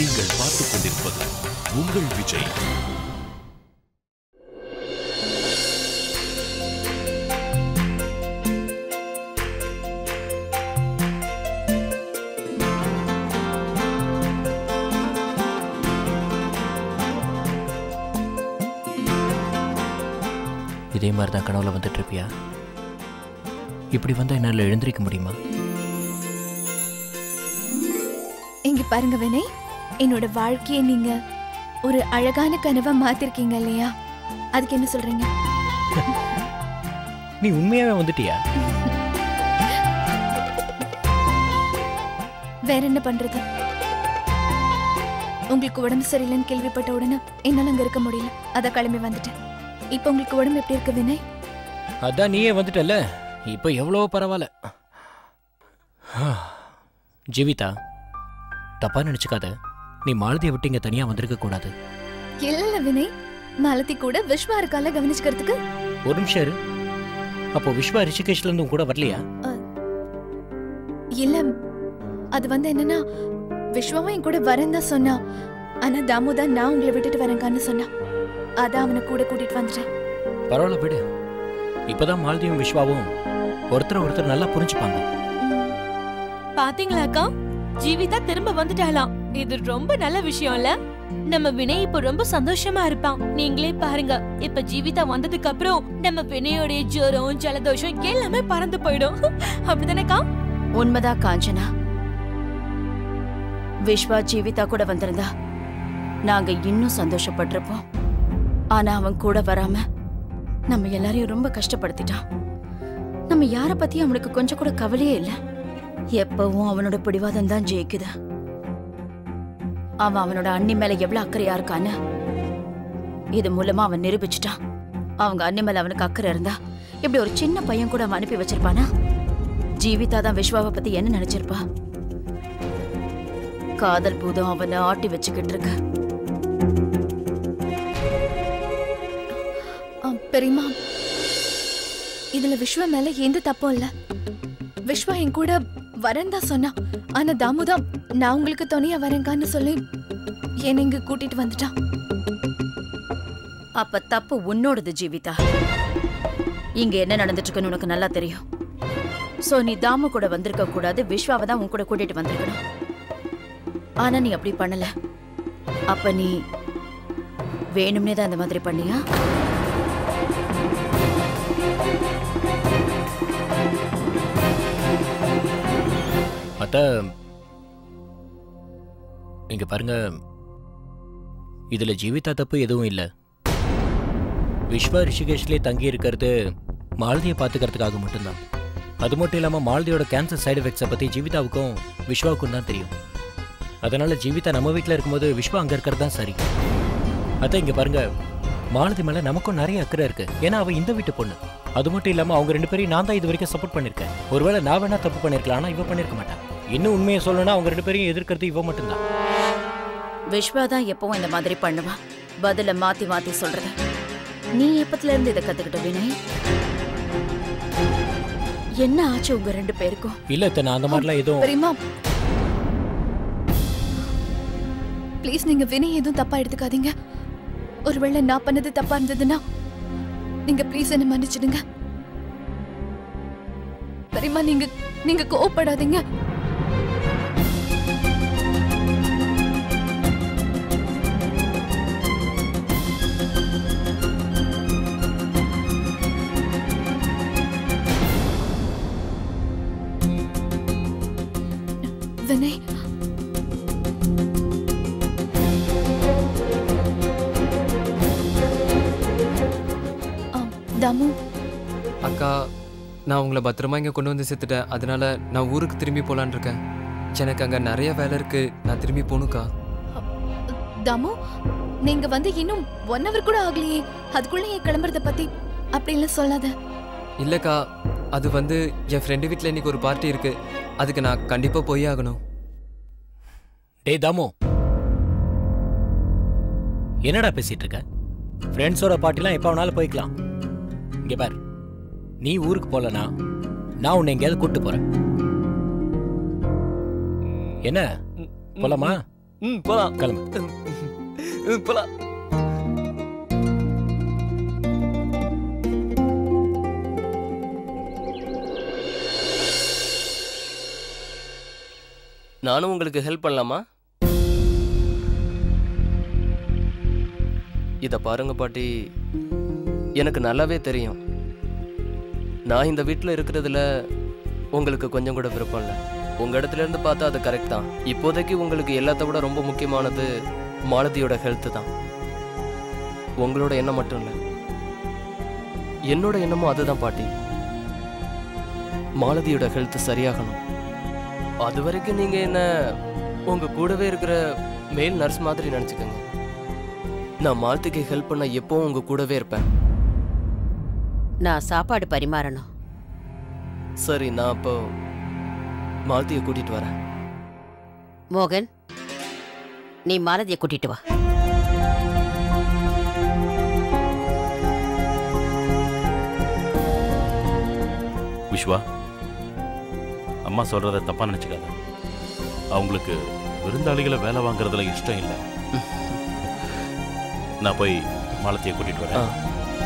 நீங்கள் பார்த்துக் கொண்டிருப்பது உங்கள் விஜய் இதே மாதிரி தான் கனவுல வந்துட்டு இருப்பியா இப்படி வந்தா என்னால் எழுந்திருக்க முடியுமா இங்க பாருங்க வினய் என்னோட வாழ்க்கையை நீங்க ஒரு அழகான கனவா மாத்திருக்கீங்க இல்லையா அதுக்கு என்ன சொல்றீங்க நீ உண்மையாவே வந்துட்டியா வேற என்ன பண்றது உங்களுக்கு உடம்பு சரியில்லைன்னு கேள்விப்பட்ட உடனே என்னால அங்க இருக்க முடியல அத கிளம்பி வந்துட்டேன் இப்போ உங்களுக்கு உடம்பு எப்படி இருக்கு வினய் அதான் நீயே வந்துட்டல இப்போ எவ்வளோ பரவாயில்ல ஜீவிதா தப்பா நினைச்சுக்காத நீ மாலதியை விட்டு இங்க தனியா வந்திருக்க கூடாது இல்ல இல்ல வினய் மாலதி கூட விஸ்வா இருக்கால கவனிச்சுக்கிறதுக்கு ஒரு நிமிஷம் இரு அப்போ விஸ்வா ரிஷிகேஷ்ல இருந்து உன் கூட வரலையா இல்ல அது வந்து என்னன்னா விஸ்வாவும் என் கூட வரேன் தான் சொன்னா ஆனா தாமு தான் நான் உங்களை விட்டுட்டு வரேங்கான்னு சொன்னா அதான் அவனை கூட கூட்டிட்டு வந்துட்டேன் பரவாயில்ல விடு இப்பதான் மாலதியும் விஸ்வாவும் ஒருத்தர் ஒருத்தர் நல்லா புரிஞ்சுப்பாங்க பாத்தீங்களாக்கா ஜீவிதா திரும்ப வந்துட்டாளாம் இது ரொம்ப நல்ல விஷயம்ல நம்ம வினய் இப்ப ரொம்ப சந்தோஷமா இருப்பான் நீங்களே பாருங்க இப்ப ஜீவிதா வந்ததுக்கு அப்புறம் நம்ம வினயோடைய ஜுரம் ஜலதோஷம் எல்லாமே பறந்து போயிடும் அப்படிதானேக்கா உண்மைதான் காஞ்சனா விஸ்வா ஜீவிதா கூட வந்திருந்தா நாங்க இன்னும் சந்தோஷப்பட்டிருப்போம் ஆனா அவன் கூட வராம நம்ம எல்லாரையும் ரொம்ப கஷ்டப்படுத்திட்டான் நம்ம யார பத்தி அவனுக்கு கொஞ்சம் கூட கவலையே இல்ல எப்பவும் அவனோட பிடிவாதம் தான் ஜெயிக்குது அவன் அவனோட அண்ணி மேல எவ்வளவு அக்கறையா இருக்கான்னு இது மூலமா அவன் நிரூபிச்சிட்டான் அவங்க அண்ணி மேல அவனுக்கு அக்கறை இருந்தா இப்படி ஒரு சின்ன பையன் கூட அவன் அனுப்பி வச்சிருப்பானா ஜீவிதா தான் விஸ்வாவை பத்தி என்ன நினைச்சிருப்பா காதல் பூதம் அவனை ஆட்டி வச்சுக்கிட்டு இருக்கு ஆ, பெரியம்மா இதுல விஸ்வா மேல எந்த தப்பும் இல்ல விஸ்வா என் கூட வரேன் தான் சொன்னா ஆனா தாமு தான் நான் உங்களுக்கு துணையா வரேங்கான்னு சொல்லி என்னை இங்க கூட்டிட்டு வந்துட்டான் அப்ப தப்பு உன்னோடது ஜீவிதா இங்க என்ன நடந்துட்டு இருக்குன்னு உனக்கு நல்லா தெரியும் சோ நீ தாமு கூட வந்திருக்க கூடாது விஸ்வாவை தான் உன் கூட கூட்டிட்டு வந்திருக்கணும் ஆனா நீ அப்படி பண்ணல அப்ப நீ வேணும்னே தான் இந்த மாதிரி பண்ணியா அத்த இங்க பாருங்க இதுல ஜீவிதா தப்பு எதுவும் இல்ல விஸ்வா ரிஷிகேஷ்லயே தங்கி இருக்கிறது மாலதியை பாத்துக்கிறதுக்காக மட்டும்தான் அது மட்டும் இல்லாம மாலதியோட கேன்சர் சைடு எஃபெக்ட்ஸை பத்தி ஜீவிதாவுக்கும் விஸ்வாவுக்கும் தான் தெரியும் அதனால ஜீவிதா நம்ம வீட்ல இருக்கும்போது விஸ்வா அங்க இருக்கிறது தான் சரி அதான் இங்க பாருங்க மாலதி மேல நமக்கும் நிறைய அக்கறை இருக்கு ஏன்னா அவ இந்த வீட்டு பொண்ணு அது மட்டும் இல்லாம அவங்க ரெண்டு பேரையும் நான் தான் இது வரைக்கும் சப்போர்ட் பண்ணிருக்கேன் ஒருவேளை நான் வேணா தப்பு பண்ணிருக்கலாம் ஆனா இவ பண்ணிருக்க மாட்டேன் இன்னும் உண்மையை சொல்லணும்னா அவங்க ரெண்டு பேரையும் எதிர்க்கிறது இவ மட்டும்தான் விஸ்வா தான் எப்பவும் இந்த மாதிரி பண்ணுவா பதில மாத்தி மாத்தி சொல்றது நீ எப்பத்துல இருந்து இதை கத்துக்கிட்ட வினய் என்ன ஆச்சு உங்க ரெண்டு பேருக்கும் இல்ல இத்த நான் அந்த மாதிரிலாம் எதுவும் பெரியம்மா ப்ளீஸ் நீங்க வினய் எதுவும் தப்பா எடுத்துக்காதீங்க ஒருவேளை நான் பண்ணது தப்பா இருந்ததுன்னா நீங்க ப்ளீஸ் என்ன மன்னிச்சிடுங்க பெரியம்மா நீங்க நீங்க கோவப்படாதீங்க வினய் ஆ, தாமு அக்கா நான் உங்களை பத்திரமா இங்கே கொண்டு வந்து சேர்த்துட்டேன் அதனால நான் ஊருக்கு திரும்பி போகலான்னு இருக்கேன் எனக்கு அங்கே நிறைய வேலை இருக்கு நான் திரும்பி போகணுக்கா தாமு நீங்க வந்து இன்னும் ஒன் ஹவர் கூட ஆகலையே அதுக்குள்ள என் கிளம்புறத பத்தி அப்படின்லாம் சொல்லாத இல்லைக்கா அது வந்து என் ஃப்ரெண்டு வீட்டில் இன்னைக்கு ஒரு பார்ட்டி இருக்கு அதுக்கு நான் கண்டிப்பாக போயே ஆகணும் டேய் தாமு என்னடா பேசிட்டு இருக்க ஃப்ரெண்ட்ஸோட பார்ட்டிலாம் எப்போ வேணாலும் போய்க்கலாம் இங்க பார் நீ ஊருக்கு போலனா நான் உன்னை எங்கேயாவது கூட்டு போறேன் என்ன போலாமா ம் போலாம் கிளம்பு ம், போலாம் நானும் உங்களுக்கு ஹெல்ப் பண்ணலாமா இத பாருங்க பாட்டி எனக்கு நல்லாவே தெரியும் நான் இந்த வீட்டில் இருக்கிறதுல உங்களுக்கு கொஞ்சம் கூட விருப்பம் இல்லை உங்க இடத்துல இருந்து பார்த்தா அது கரெக்ட் தான் இப்போதைக்கு உங்களுக்கு எல்லாத்த விட ரொம்ப முக்கியமானது மாலதியோட ஹெல்த் தான் உங்களோட எண்ணம் மட்டும் இல்லை என்னோட எண்ணமும் அதுதான் பாட்டி மாலதியோட ஹெல்த் சரியாகணும் அது வரைக்கும் நீங்க என்ன உங்க கூடவே இருக்கிற மேல் நர்ஸ் மாதிரி நினைச்சுக்கோங்க நான் மாலதிக்கு ஹெல்ப் பண்ண எப்பவும் உங்க கூடவே இருப்பேன் நான் சாப்பாடு பரிமாறணும் சரி நான் அப்போ மாலதியை கூட்டிட்டு வரேன் மோகன் நீ மாலதியை கூட்டிட்டு வா விஸ்வா அம்மா சொல்றத தப்பா நினைச்சுக்காத அவங்களுக்கு விருந்தாளிகளை வேலை வாங்குறதுல இஷ்டம் இல்லை நான் போய் மாலத்தியை கூட்டிட்டு ஆ வரேன்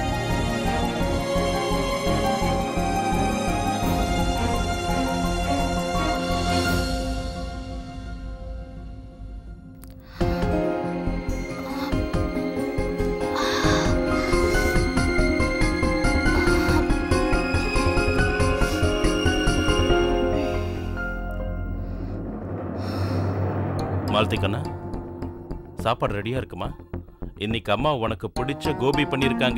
மாலத்தி கண்ணா சாப்பாடு ரெடியா இருக்குமா இன்னைக்கு அம்மா உனக்கு பிடிச்ச கோபி பண்ணியிருக்காங்க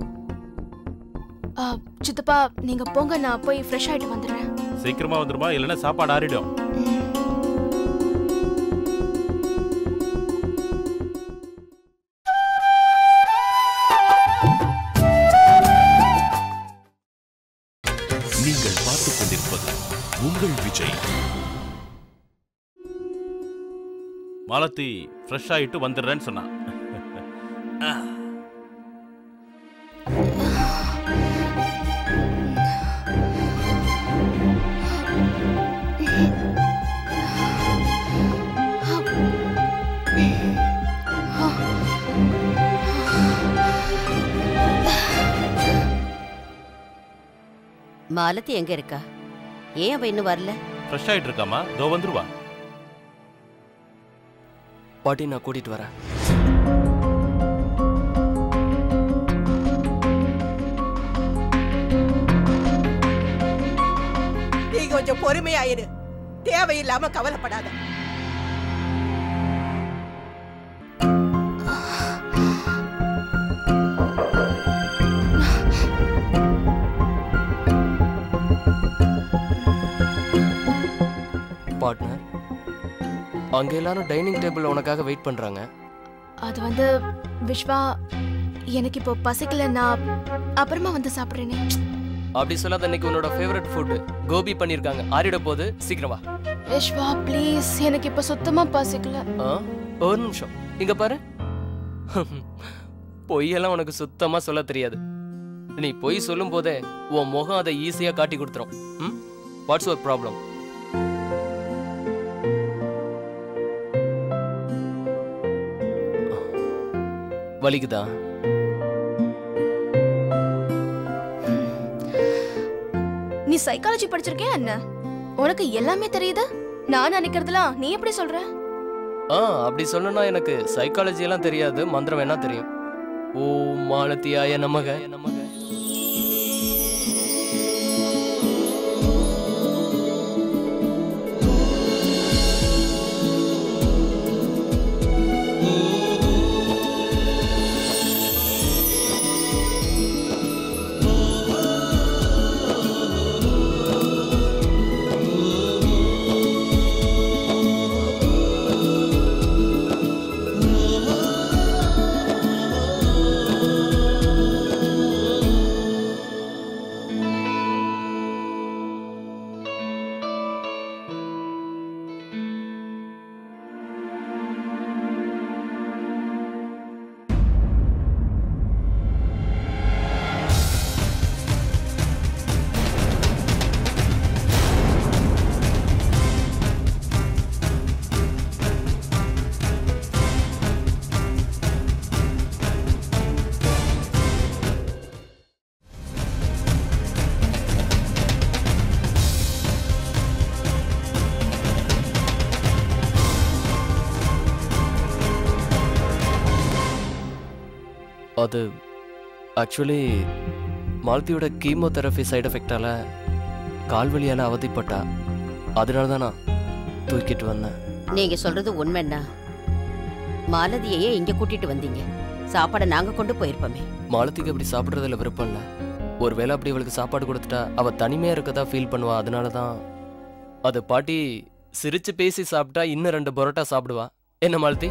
ஆ, சித்தப்பா நீங்க போங்க நான் போய் ஃப்ரெஷ் ஆயிட்டு வந்துடுறேன் சீக்கிரமா வந்துருமா இல்லைன்னா சாப்பாடு ஆறிடும் நீங்கள் பார்த்துக் கொண்டிருப்பது உங்கள் விஜய் மாலத்தி ஃப்ரெஷ் ஆயிட்டு வந்துடுறேன்னு சொன்னான் மாலதி எங்க இருக்கா ஏன் அவ இன்னும் வரல ஃப்ரெஷ் ஆயிட்டு இருக்காமா தோ வந்துருவா பாட்டி நான் கூட்டிட்டு வரேன் நீ கொஞ்சம் பொறுமையாயிரு தேவையில்லாம கவலைப்படாத பார்ட்னர் அங்க எல்லாரும் டைனிங் டேபிள் உனக்காக வெயிட் பண்றாங்க அது வந்து விஸ்வா எனக்கு இப்போ பசிக்கல நான் அப்புறமா வந்து சாப்பிட்றேனே அப்படி சொல்லாத இன்னைக்கு உன்னோட ஃபேவரட் ஃபுட் கோபி பண்ணிருக்காங்க ஆறிட போது சீக்கிரம் வா விஸ்வா ப்ளீஸ் எனக்கு இப்போ சுத்தமா பசிக்கல ஆ, ஒரு நிமிஷம் இங்க பாரு பொய்யெல்லாம் உனக்கு சுத்தமா சொல்ல தெரியாது நீ பொய் சொல்லும் போதே உன் முகம் அதை ஈஸியா காட்டி கொடுத்துரும் ம் வாட்ஸ் ஒரு ப்ராப்ளம் வலிக்குதா நீ சைக்காலஜி படிச்சிருக்கே என்ன உனக்கு எல்லாமே தெரியுது நான் நினைக்கிறதுலாம் நீ எப்படி சொல்ற ஆ அப்படி சொல்லணும்னா எனக்கு சைக்காலஜி எல்லாம் தெரியாது மந்திரம் வேணா தெரியும் ஓ மாலத்தியாய நமக நமக அது ஆக்சுவலி மாலத்தியோட கீமோதெரபி சைடு எஃபெக்டால கால்வலியால் அவதிப்பட்டா அதனால தான் நான் தூக்கிட்டு வந்தேன் நீங்க சொல்றது உண்மைன்னா மாலதியையே இங்க கூட்டிட்டு வந்தீங்க சாப்பாடை நாங்க கொண்டு போயிருப்போமே மாலத்திக்கு அப்படி சாப்பிட்றதுல விருப்பம் இல்லை ஒருவேளை அப்படி அவளுக்கு சாப்பாடு கொடுத்துட்டா அவ தனிமையா இருக்கதா ஃபீல் பண்ணுவா அதனால தான் அது பாட்டி சிரிச்சு பேசி சாப்பிட்டா இன்னும் ரெண்டு பரோட்டா சாப்பிடுவா என்ன மாலதி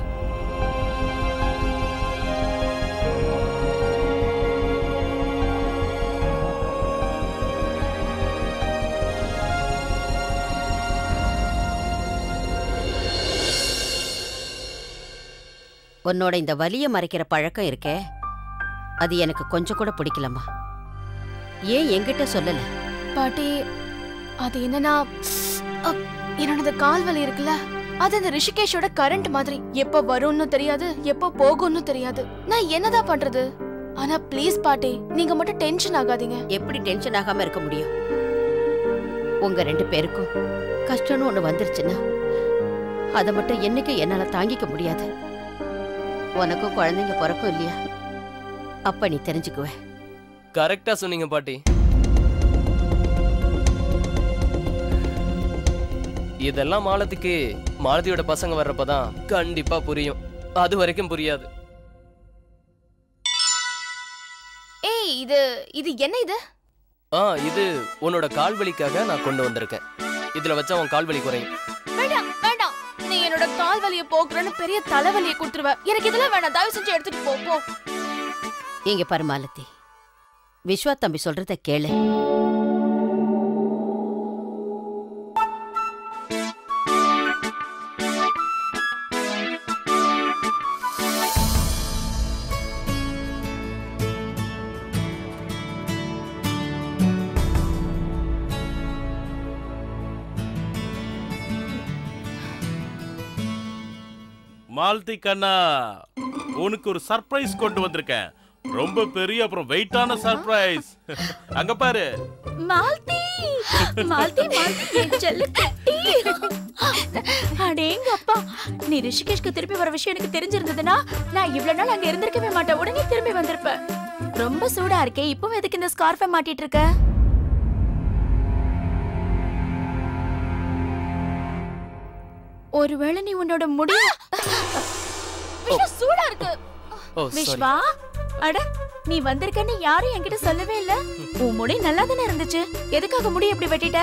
உன்னோட இந்த வலிய மறைக்கிற பழக்கம் இருக்கே அது எனக்கு கொஞ்சம் கூட பிடிக்கலம்மா ஏன் என்கிட்ட சொல்லல பாட்டி அது என்னன்னா அ, என்னோட கால் வலி இருக்குல்ல அது அந்த ரிஷிகேஷோட கரண்ட் மாதிரி எப்ப வரும்னு தெரியாது எப்ப போகும்னு தெரியாது நான் என்னதான் பண்றது ஆனா ப்ளீஸ் பாட்டி நீங்க மட்டும் டென்ஷன் ஆகாதீங்க எப்படி டென்ஷன் ஆகாம இருக்க முடியும் உங்க ரெண்டு பேருக்கும் கஷ்டம்னு ஒண்ணு வந்துருச்சுன்னா அதை மட்டும் என்னைக்கு என்னால தாங்கிக்க முடியாது உனக்கும் குழந்தைங்க பிறக்கும் இல்லையா அப்ப நீ தெரிஞ்சுக்குவ கரெக்டா சொன்னீங்க பாட்டி இதெல்லாம் மாலதிக்கு மாலதியோட பசங்க வர்றப்பதான் கண்டிப்பா புரியும் அது வரைக்கும் புரியாது ஏய் இது இது என்ன இது ஆ இது உன்னோட கால் வலிக்காக நான் கொண்டு வந்திருக்கேன் இதுல வச்சா உன் கால் வலி குறையும் வேண்டாம் வேண்டாம் நீ என்னோட கால் வலிய போக்குறன்னு பெரிய தலைவலிய கொடுத்துருவ எனக்கு இதெல்லாம் வேணாம் தயவு செஞ்சு எடுத்துட்டு போ போ இங்க பாரு மாலதி விஸ்வா தம்பி சொல்றத கேளு மால்தி கண்ணா உனக்கு ஒரு சர்ப்ரைஸ் கொண்டு வந்திருக்கேன் ரொம்ப பெரிய அப்புறம் வெயிட்டான சர்ப்ரைஸ் அங்க பாரு மால்தி மால்தி மால்தி என் செல்ல குட்டி அடேங்க அப்பா நீ ரிஷிகேஷ்க்கு திருப்பி வர விஷயம் எனக்கு தெரிஞ்சிருந்ததுன்னா நான் இவ்வளவு நாள் அங்க இருந்திருக்கவே மாட்டேன் உடனே திரும்பி வந்திருப்பேன் ரொம்ப சூடா இருக்கே இப்போ எதுக்கு இந்த ஸ்கார்ஃபை மாட்டிட்டு இருக்க ஒருவேளை நீ உன்னோட முடி விஷ்வா, சூடா இருக்கு ஓ சாரி விஸ்வா அட நீ வந்திருக்கன்னு யாரும் என்கிட்ட சொல்லவே இல்ல உன் முடி நல்லா தானே இருந்துச்சு எதுக்காக முடி இப்படி வெட்டிட்ட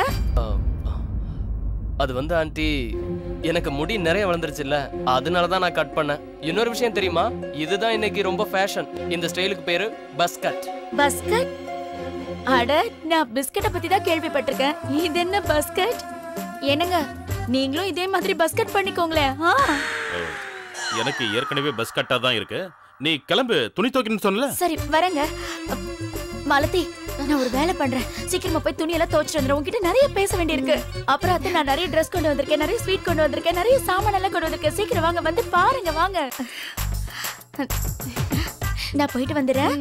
அது வந்து ஆண்டி எனக்கு முடி நிறைய வளர்ந்துருச்சுல்ல அதனால தான் நான் கட் பண்ணேன் இன்னொரு விஷயம் தெரியுமா இதுதான் இன்னைக்கு ரொம்ப ஃபேஷன் இந்த ஸ்டைலுக்கு பேரு பஸ் கட் பஸ்கட் அட நான் பிஸ்கட்டை பத்தி தான் கேள்விப்பட்டிருக்கேன் இது என்ன பஸ்கட் என்னங்க நீங்களும் இதே மாதிரி பஸ்கட் பண்ணிக்கோங்களேன் ஆ எனக்கு ஏற்கனவே பஸ் கட்டா தான் இருக்கு நீ கிளம்பு துணி துவைக்கணும்னு சொன்னல சரி வரேங்க அப், மாலதி நான் ஒரு வேலை பண்றேன் சீக்கிரமா போய் துணியெல்லாம் துவைச்சிட்டு வந்துடுறேன் உங்ககிட்ட நிறைய பேச வேண்டியிருக்கு அப்புறம் அத்தை நான் நிறைய ட்ரெஸ் கொண்டு வந்திருக்கேன் நிறைய ஸ்வீட் கொண்டு வந்திருக்கேன் நிறைய சாமான் எல்லாம் கொண்டு வந்திருக்கேன் சீக்கிரம் வாங்க வந்து பாருங்க வாங்க நான் போயிட்டு வந்துடுறேன்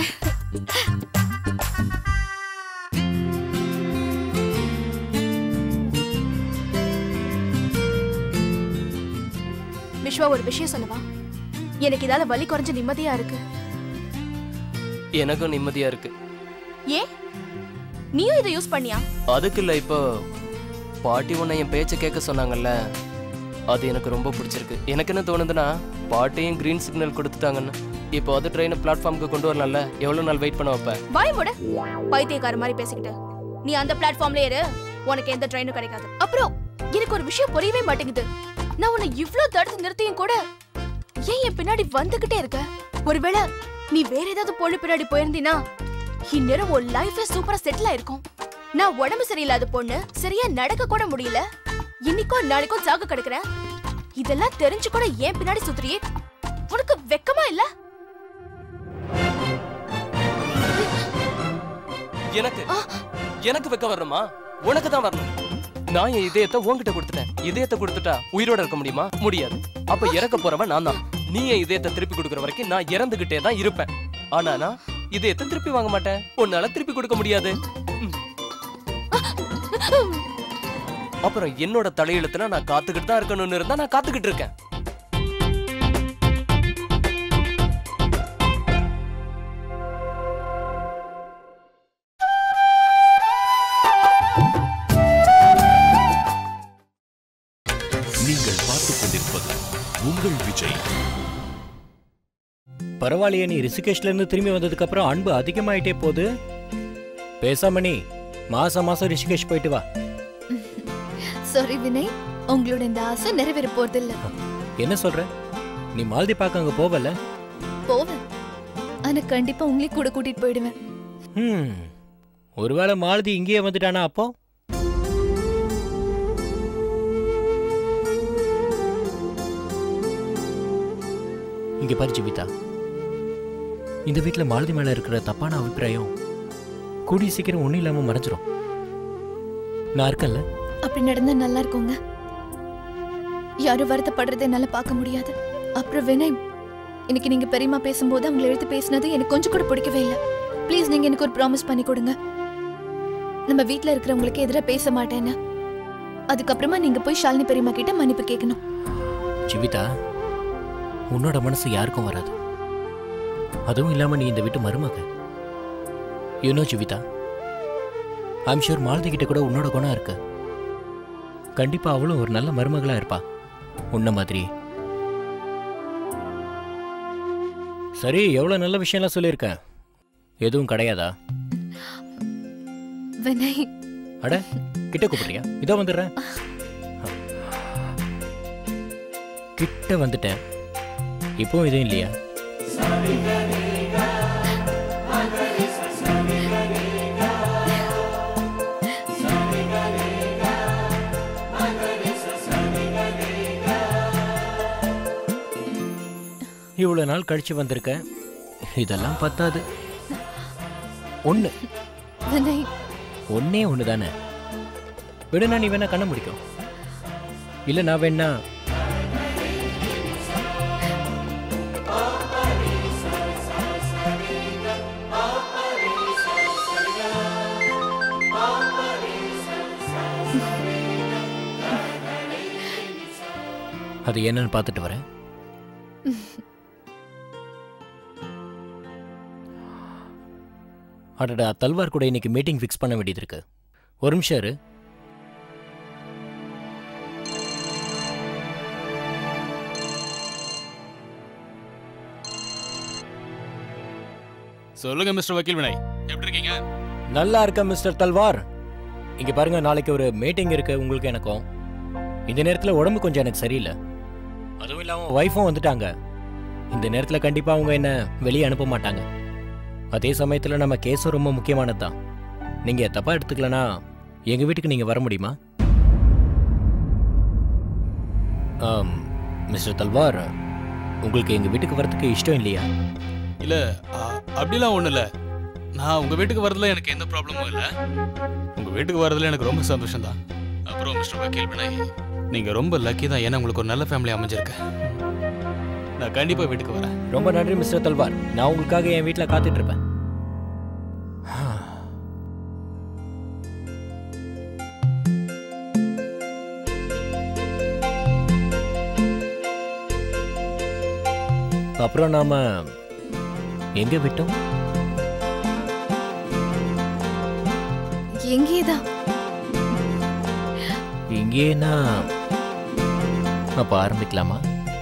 விஸ்வா ஒரு விஷயம் சொல்லவா எனக்கு இதால வலி குறைஞ்ச நிம்மதியா இருக்கு எனக்கும் நிம்மதியா இருக்கு ஏன் நீயும் இதை யூஸ் பண்ணியா அதுக்கு இல்ல இப்போ பாட்டி உன்னை என் பேச்ச கேட்க சொன்னாங்கல்ல அது எனக்கு ரொம்ப பிடிச்சிருக்கு எனக்கு என்ன தோணுதுன்னா பாட்டியும் கிரீன் சிக்னல் கொடுத்துட்டாங்கன்னு இப்போ அது ட்ரெயினை பிளாட்ஃபார்முக்கு கொண்டு வரலாம்ல எவ்வளவு நாள் வெயிட் பண்ண வைப்ப வாய் மூட பைத்தியக்கார மாதிரி பேசிக்கிட்டு நீ அந்த பிளாட்ஃபார்ம்ல ஏறு உனக்கு எந்த ட்ரெயினும் கிடைக்காது அப்புறம் எனக்கு ஒரு விஷயம் புரியவே மாட்டேங்குது நான் உன்னை இவ்ளோ தடுத்து நிறுத்தியும் கூட ஏன் என் பின்னாடி வந்துகிட்டே இருக்க ஒருவேளை நீ வேற ஏதாவது பொண்ணு பின்னாடி போயிருந்தீனா இந்நேரம் உன் லைஃபே சூப்பரா செட்டில் ஆயிருக்கும் நான் உடம்பு சரியில்லாத பொண்ணு சரியா நடக்க கூட முடியல இன்னைக்கும் நாளைக்கும் சாக கிடக்குறேன் இதெல்லாம் தெரிஞ்சு கூட ஏன் பின்னாடி சுத்துறியே உனக்கு வெக்கமா இல்ல எனக்கு எனக்கு வைக்க வரணுமா உனக்கு தான் வரணும் நான் என் இதயத்தை உன்கிட்ட கொடுத்துட்டேன் இதயத்தை கொடுத்துட்டா உயிரோட இருக்க முடியுமா முடியாது அப்ப இறக்க போறவன் நான் தான் நீ என் இதயத்தை திருப்பி கொடுக்குற வரைக்கும் நான் இறந்துகிட்டே தான் இருப்பேன் ஆனா நான் இதயத்தை திருப்பி வாங்க மாட்டேன் உன்னால திருப்பி கொடுக்க முடியாது ம். அப்புறம் என்னோட தலையெழுத்துல நான் காத்துக்கிட்டு தான் இருக்கணும்னு இருந்தா நான் காத்துக்கிட்டு இருக்கேன் உங்கள் விஜய் பரவாயில்லையே நீ ரிஷிகேஷ்ல இருந்து திரும்பி வந்ததுக்கு அப்புறம் அன்பு அதிகமாயிட்டே போகுது பேசாம நீ மாசம் மாசம் ரிஷிகேஷ் போயிட்டு வா சாரி வினய் உங்களோட இந்த ஆசை நிறைவேற போறதில்ல என்ன சொல்ற நீ மாலதி பார்க்க அங்க போவல போவேன் ஆனா கண்டிப்பா உங்களையும் கூட கூட்டிட்டு போயிடுவேன் ஹம் ஒருவேளை மாலதி இங்கேயே வந்துட்டானா அப்போ இங்க பாரு ஜீவிதா இந்த வீட்ல மாலதி மேல இருக்கிற தப்பான அபிப்பிராயம் கூடிய சீக்கிரம் ஒண்ணும் இல்லாம மறைஞ்சிரும் நான் இருக்கேன்ல அப்படி நடந்தா நல்லா இருக்குங்க யாரும் வருத்தப்படுறதை என்னால பார்க்க முடியாது அப்புறம் வினய் இன்னைக்கு நீங்க பெரியமா பேசும்போது அவங்களை எழுத்து பேசினது எனக்கு கொஞ்சம் கூட பிடிக்கவே இல்லை ப்ளீஸ் நீங்க எனக்கு ஒரு ப்ராமிஸ் பண்ணி கொடுங்க நம்ம வீட்ல இருக்கிறவங்களுக்கு எதிராக பேச மாட்டேன்னு அதுக்கப்புறமா நீங்க போய் ஷாலினி பெரியம்மா கிட்ட மன்னிப்பு கேட்கணும் ஜீவிதா உன்னோட மனசு யாருக்கும் வராது அதுவும் இல்லாம நீ இந்த வீட்டு மருமக you know Jeevitha I'm sure Malathi கிட்ட கூட உன்னோட குணம் இருக்கு கண்டிப்பா அவளும் ஒரு நல்ல மருமகளா இருப்பா உன்ன மாதிரி சரி எவ்வளவு நல்ல விஷயம்லாம் சொல்லியிருக்கேன் எதுவும் கிடையாதா வினய் அட கிட்ட கூப்பிடுறியா இதோ வந்துடுறேன் கிட்ட வந்துட்டேன் இப்போவும் எதுவும் இல்லையா இவ்வளவு நாள் கழிச்சு வந்திருக்கேன் இதெல்லாம் பத்தாது ஒண்ணு வினய் ஒன்னே ஒன்று தானே விடுனா நீ வேணா கண்ண முடிக்கும் இல்லை நான் வேணா அது என்னன்னு பார்த்துட்டு வரேன் அடடா தல்வார் கூட இன்னைக்கு மீட்டிங் ஃபிக்ஸ் பண்ண வேண்டியது இருக்கு ஒரு நிமிஷம் இரு சொல்லுங்க மிஸ்டர் வக்கீல் வினய் எப்படி இருக்கீங்க நல்லா இருக்க மிஸ்டர் தல்வார் இங்க பாருங்க நாளைக்கு ஒரு மீட்டிங் இருக்கு உங்களுக்கு எனக்கும் இந்த நேரத்துல உடம்பு கொஞ்சம் எனக்கு சரியில்லை அதுவும் இல்லாம ஒய்ஃபும் வந்துட்டாங்க இந்த நேரத்துல கண்டிப்பா அவங்க என்ன வெளியே அனுப்ப மாட்டாங்க அதே சமயத்துல நம்ம கேஸும் ரொம்ப முக்கியமானது தான் நீங்க தப்பா எடுத்துக்கலனா எங்க வீட்டுக்கு நீங்க வர முடியுமா ஆம், மிஸ்டர் தல்வார் உங்களுக்கு எங்க வீட்டுக்கு வரதுக்கு இஷ்டம் இல்லையா இல்ல அ- அப்படிலாம் ஒண்ணு இல்ல நான் உங்க வீட்டுக்கு வரதுல எனக்கு எந்த ப்ராப்ளமும் இல்ல உங்க வீட்டுக்கு வரதுல எனக்கு ரொம்ப சந்தோஷம் தான் அப்புறம் மிஸ்டர் வக்கீல் வினய் நீங்க ரொம்ப லக்கி தான் ஏன்னா உங்களுக்கு ஒரு நல்ல ஃபேமிலி அமைஞ்சிருக்கு நான் கண்டிப்பா வீட்டுக்கு வரேன் ரொம்ப நன்றி மிஸ்டர் தல்வார் நான் உங்களுக்காக என் வீட்டில் காத்துட்டு இருப்பேன் அப்புறம் நாம எங்க விட்டோம் எங்கேதான் இங்கேனா அப்ப ஆரம்பிக்கலாமா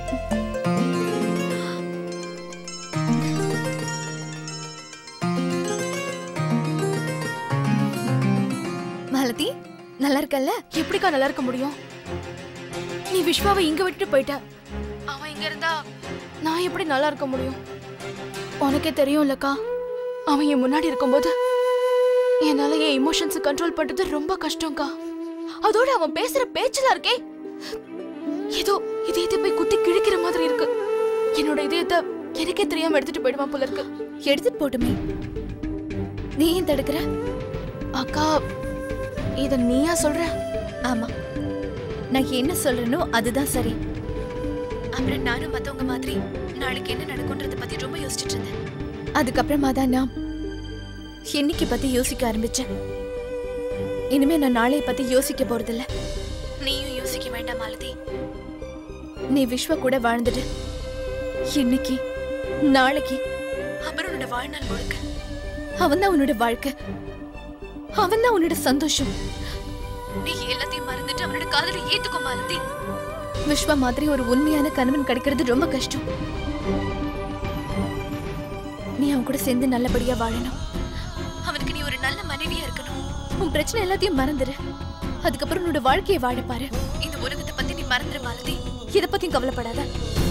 மாலதி நல்லா இருக்கல்ல எப்படிக்கா நல்லா இருக்க முடியும் நீ விஸ்வாவை இங்க விட்டுட்டு போயிட்ட அவன் இங்க இருந்தா நான் எப்படி நல்லா இருக்க முடியும் உனக்கே தெரியும்லக்கா அவன் என் முன்னாடி இருக்கும்போது என்னால என் இமோஷன்ஸ் கண்ட்ரோல் பண்றது ரொம்ப கஷ்டம்க்கா அதோட அவன் பேசுற பேச்சுல இருக்கே ஏதோ இதயத்தை போய் குத்தி கிழிக்கிற மாதிரி இருக்கு என்னோட இதயத்தை எனக்கே தெரியாம எடுத்துட்டு போயிடுவான் போல இருக்கு எடுத்துட்டு போட்டுமே நீ ஏன் தடுக்கிற அக்கா இத நீயா சொல்ற ஆமா நான் என்ன சொல்றேனோ அதுதான் சரி அப்புறம் நானும் மத்தவங்க மாதிரி நாளைக்கு என்ன நடக்கும்ன்றத பத்தி ரொம்ப யோசிச்சுட்டு இருந்தேன் அதுக்கப்புறமா தான் நான் இன்னைக்கு பத்தி யோசிக்க ஆரம்பிச்சேன் இனிமே நான் நாளைய பத்தி யோசிக்க போறதில்ல நீயும் யோசிக்க வேண்டாம் மாலதி நீ விஸ்வ கூட வாழ்ந்துட்டு இன்னைக்கு நாளைக்கு அப்புறம் உன்னோட வாழ்நாள் முழுக்க அவன் தான் உன்னோட வாழ்க்கை அவன் தான் உன்னோட சந்தோஷம் நீ எல்லாத்தையும் மறந்துட்டு அவனோட காதலை ஏத்துக்கோ மாலதி விஸ்வா மாதிரி ஒரு உண்மையான கணவன் கிடைக்கிறது ரொம்ப கஷ்டம் நீ அவன் கூட சேர்ந்து நல்லபடியா வாழணும் அவனுக்கு நீ ஒரு நல்ல மனைவியா இருக்கணும் உன் பிரச்சனை எல்லாத்தையும் மறந்துரு அதுக்கப்புறம் உன்னோட வாழ்க்கையை வாழ பாரு இந்த உலகத்தை பத்தி நீ மறந்துரு மாலதி இதை பத்தியும் கவலைப்படாத